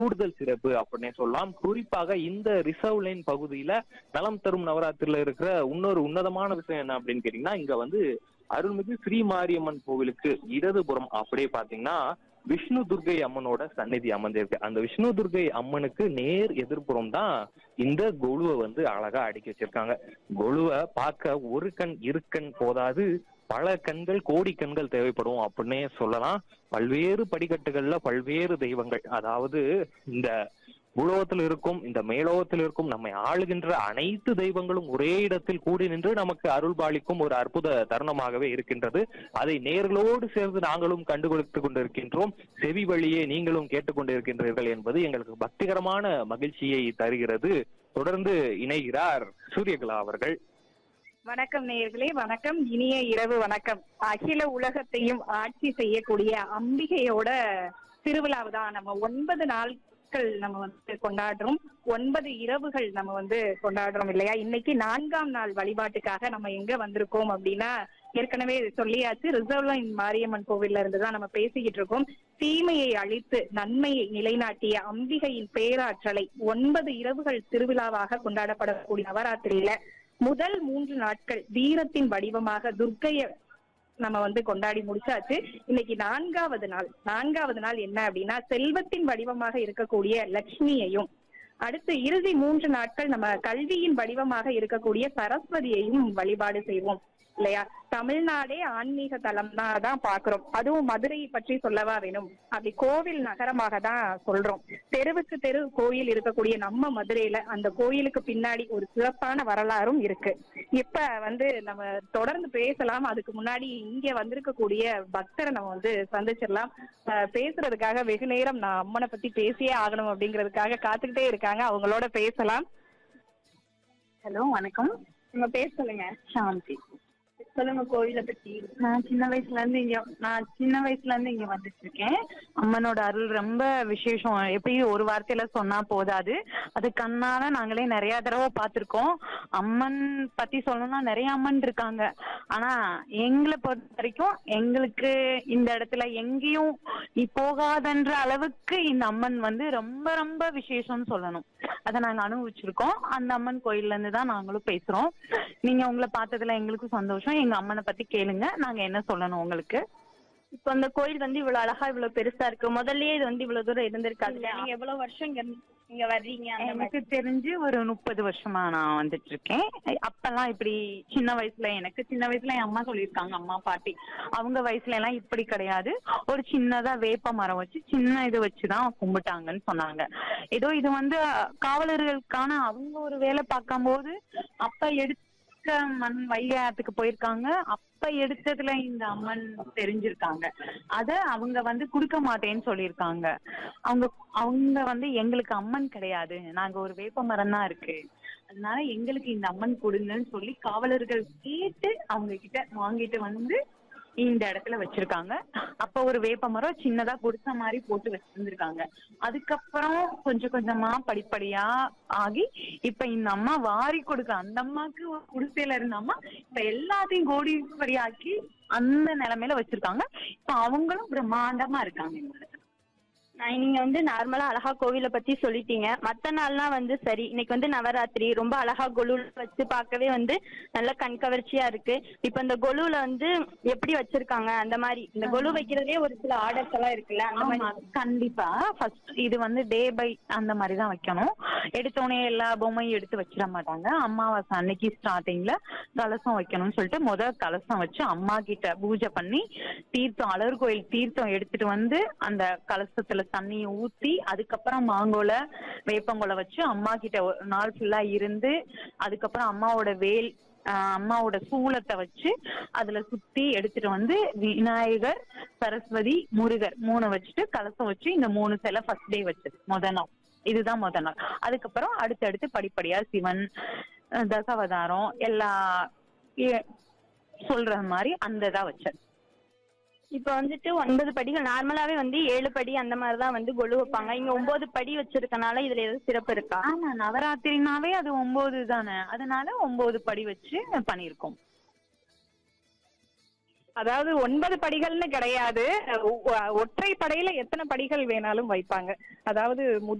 கூடுதல் சிறப்பு அப்படின்னே சொல்லலாம் குறிப்பாக இந்த ரிசர்வ் லைன் பகுதியில நலம் தரும் நவராத்திரில இருக்கிற இன்னொரு உன்னதமான விஷயம் என்ன அப்படின்னு கேட்டீங்கன்னா இங்க வந்து அருள்மிகு ஸ்ரீ மாரியம்மன் கோவிலுக்கு இடதுபுறம் அப்படியே பாத்தீங்கன்னா விஷ்ணு துர்கை அம்மனோட சந்நிதி அமர்ந்திருக்கு அந்த விஷ்ணு துர்கை அம்மனுக்கு நேர் எதிர்ப்புறம் தான் இந்த கொலுவை வந்து அழகா அடுக்கி வச்சிருக்காங்க கொலுவை பார்க்க ஒரு கண் இரு கண் போதாது பல கண்கள் கோடி கண்கள் தேவைப்படும் அப்படின்னே சொல்லலாம் பல்வேறு படிக்கட்டுகள்ல பல்வேறு தெய்வங்கள் அதாவது இந்த பூலோகத்தில் இருக்கும் இந்த மேலோகத்தில் இருக்கும் நம்மை ஆளுகின்ற அனைத்து தெய்வங்களும் ஒரே இடத்தில் கூடி நின்று நமக்கு அருள்பாலிக்கும் ஒரு அற்புத தருணமாகவே இருக்கின்றது அதை நேர்களோடு சேர்ந்து நாங்களும் கண்டுகொடுத்துக் கொண்டிருக்கின்றோம் செவி வழியே நீங்களும் கேட்டுக்கொண்டிருக்கின்றீர்கள் என்பது எங்களுக்கு பக்திகரமான மகிழ்ச்சியை தருகிறது தொடர்ந்து இணைகிறார் சூரியகலா அவர்கள் வணக்கம் நேயர்களே வணக்கம் இனிய இரவு வணக்கம் அகில உலகத்தையும் ஆட்சி செய்யக்கூடிய அம்பிகையோட திருவிழாவை தான் நம்ம ஒன்பது நாட்கள் நம்ம வந்து கொண்டாடுறோம் ஒன்பது இரவுகள் நம்ம வந்து கொண்டாடுறோம் இல்லையா இன்னைக்கு நான்காம் நாள் வழிபாட்டுக்காக நம்ம எங்க வந்திருக்கோம் அப்படின்னா ஏற்கனவே சொல்லியாச்சு ரிசர்வ் லைன் மாரியம்மன் கோவில்ல இருந்து தான் நம்ம பேசிக்கிட்டு இருக்கோம் தீமையை அழித்து நன்மையை நிலைநாட்டிய அம்பிகையின் பேராற்றலை ஒன்பது இரவுகள் திருவிழாவாக கொண்டாடப்படக்கூடிய நவராத்திரியில முதல் மூன்று நாட்கள் வீரத்தின் வடிவமாக துர்க்கைய நம்ம வந்து கொண்டாடி முடிச்சாச்சு இன்னைக்கு நான்காவது நாள் நான்காவது நாள் என்ன அப்படின்னா செல்வத்தின் வடிவமாக இருக்கக்கூடிய லட்சுமியையும் அடுத்து இறுதி மூன்று நாட்கள் நம்ம கல்வியின் வடிவமாக இருக்கக்கூடிய சரஸ்வதியையும் வழிபாடு செய்வோம் இல்லையா தமிழ்நாடே ஆன்மீக தலம் தான் தான் பாக்குறோம் அதுவும் மதுரையை பற்றி சொல்லவா வேணும் அப்படி கோவில் நகரமாக தான் சொல்றோம் தெருவுக்கு தெரு கோயில் இருக்கக்கூடிய நம்ம மதுரையில அந்த கோயிலுக்கு பின்னாடி ஒரு சிறப்பான வரலாறும் இருக்கு இப்ப வந்து நம்ம தொடர்ந்து பேசலாம் அதுக்கு முன்னாடி இங்க வந்திருக்கக்கூடிய பக்தரை நம்ம வந்து சந்திச்சிடலாம் அஹ் பேசுறதுக்காக வெகு நேரம் நான் அம்மனை பத்தி பேசியே ஆகணும் அப்படிங்கிறதுக்காக காத்துக்கிட்டே இருக்காங்க அவங்களோட பேசலாம் ஹலோ வணக்கம் உங்க பேர் சொல்லுங்க சாந்தி சொல்லுங்க கோயிலை பத்தி நான் சின்ன வயசுல இருந்து இங்க நான் சின்ன வயசுல இருந்து இங்க வந்துட்டு இருக்கேன் அம்மனோட அருள் ரொம்ப விசேஷம் எப்பயும் ஒரு வார்த்தையில சொன்னா போதாது அது கண்ணால நாங்களே நிறைய தடவை பார்த்திருக்கோம் அம்மன் பத்தி சொல்லணும்னா நிறைய அம்மன் இருக்காங்க ஆனா எங்களை பொறுத்த வரைக்கும் எங்களுக்கு இந்த இடத்துல எங்கேயும் நீ போகாதன்ற அளவுக்கு இந்த அம்மன் வந்து ரொம்ப ரொம்ப விசேஷம்னு சொல்லணும் அதை நாங்க அனுபவிச்சிருக்கோம் அந்த அம்மன் கோயில்ல இருந்து தான் நாங்களும் பேசுறோம் நீங்க உங்களை பார்த்ததுல எங்களுக்கும் சந்தோஷம் எங்க அம்மனை பத்தி கேளுங்க நாங்க என்ன சொல்லணும் உங்களுக்கு இப்போ அந்த கோயில் வந்து இவ்வளவு அழகா இவ்வளவு பெருசா இருக்கு முதல்லயே இது வந்து இவ்வளவு தூரம் இருந்திருக்காது இல்ல. நீங்க எவ்வளவு வருஷம் இங்க இங்க வர்றீங்க அந்த மாதிரி எனக்கு தெரிஞ்சு ஒரு முப்பது வருஷமா நான் வந்துட்டு இருக்கேன் அப்பெல்லாம் இப்படி சின்ன வயசுல எனக்கு சின்ன வயசுல என் அம்மா சொல்லியிருக்காங்க அம்மா பாட்டி அவங்க வயசுல எல்லாம் இப்படி கிடையாது ஒரு சின்னதா வேப்ப மரம் வச்சு சின்ன இது வச்சுதான் கும்பிட்டாங்கன்னு சொன்னாங்க ஏதோ இது வந்து காவலர்களுக்கான அவங்க ஒரு வேலை பார்க்கும்போது அப்ப எடுத்த மண் வைகாத்துக்கு போயிருக்காங்க அப்ப எடுத்ததுல இந்த அம்மன் தெரிஞ்சிருக்காங்க அத அவங்க வந்து கொடுக்க மாட்டேன்னு சொல்லியிருக்காங்க அவங்க அவங்க வந்து எங்களுக்கு அம்மன் கிடையாது நாங்க ஒரு வேப்ப மரம் தான் இருக்கு அதனால எங்களுக்கு இந்த அம்மன் கொடுங்கன்னு சொல்லி காவலர்கள் கேட்டு அவங்க கிட்ட வாங்கிட்டு வந்து இந்த இடத்துல வச்சிருக்காங்க அப்ப ஒரு வேப்ப மரம் சின்னதா குடிசை மாதிரி போட்டு வச்சிருந்திருக்காங்க அதுக்கப்புறம் கொஞ்சம் கொஞ்சமா படிப்படியா ஆகி இப்ப இந்த அம்மா வாரி கொடுக்க அந்த அம்மாக்கு ஒரு குடிசையில இருந்த அம்மா இப்ப எல்லாத்தையும் கோடீஸ்வரி ஆக்கி அந்த நிலைமையில வச்சிருக்காங்க இப்ப அவங்களும் பிரம்மாண்டமா இருக்காங்க இந்த இடத்துல. நான் நீங்க வந்து நார்மலா அழகா கோவிலை பத்தி சொல்லிட்டீங்க மத்த நாள்லாம் வந்து சரி இன்னைக்கு வந்து நவராத்திரி ரொம்ப அழகா கொலுல வச்சு பார்க்கவே வந்து நல்ல கண் கவர்ச்சியா இருக்கு இப்ப இந்த கொலுல வந்து எப்படி வச்சிருக்காங்க அந்த மாதிரி இந்த கொலு வைக்கிறதுலயே ஒரு சில ஆர்டர்ஸ் எல்லாம் இருக்குல்ல அந்த ஆமா மாதிரி கண்டிப்பா ஃபர்ஸ்ட் இது வந்து டே பை அந்த மாதிரி தான் வைக்கணும் எடுத்தோடனே எல்லா பொம்மையும் எடுத்து வச்சிட மாட்டாங்க அமாவாசை அன்னைக்கு ஸ்டார்டிங்ல கலசம் வைக்கணும்னு சொல்லிட்டு முத கலசம் வச்சு அம்மா கிட்ட பூஜை பண்ணி தீர்த்தம் அழகர் கோயில் தீர்த்தம் எடுத்துட்டு வந்து அந்த கலசத்துல தண்ணியை ஊத்தி அதுக்கப்புறம் மாங்கோல வேப்பங்கொலை வச்சு அம்மா கிட்ட ஒரு நாள் ஃபுல்லா இருந்து அதுக்கப்புறம் அம்மாவோட வேல் ஆஹ் அம்மாவோட சூலத்தை வச்சு அதுல சுத்தி எடுத்துட்டு வந்து விநாயகர் சரஸ்வதி முருகர் மூணு வச்சுட்டு கலசம் வச்சு இந்த மூணு சிலை ஃபர்ஸ்ட் டே வச்சது முத நாள் இதுதான் முத நாள் அதுக்கப்புறம் அடுத்தடுத்து படிப்படியா சிவன் அஹ் தசாவதாரம் எல்லா எ- சொல்ற மாதிரி அந்த இதா வச்சது இப்ப வந்துட்டு ஒன்பது படிகள் நார்மலாவே வந்து ஏழு படி அந்த மாதிரி தான் வந்து கொலு வைப்பாங்க இங்க ஒன்பது படி வச்சிருக்கனால இதுல எதுவும் சிறப்பு இருக்கா ஆமா நவராத்திரினாவே அது ஒன்பது தானே அதனால ஒன்பது படி வச்சு பண்ணியிருக்கோம் அதாவது ஒன்பது படிகள்னு கிடையாது ஒ- ஒற்றை படையில எத்தனை படிகள் வேணாலும் வைப்பாங்க அதாவது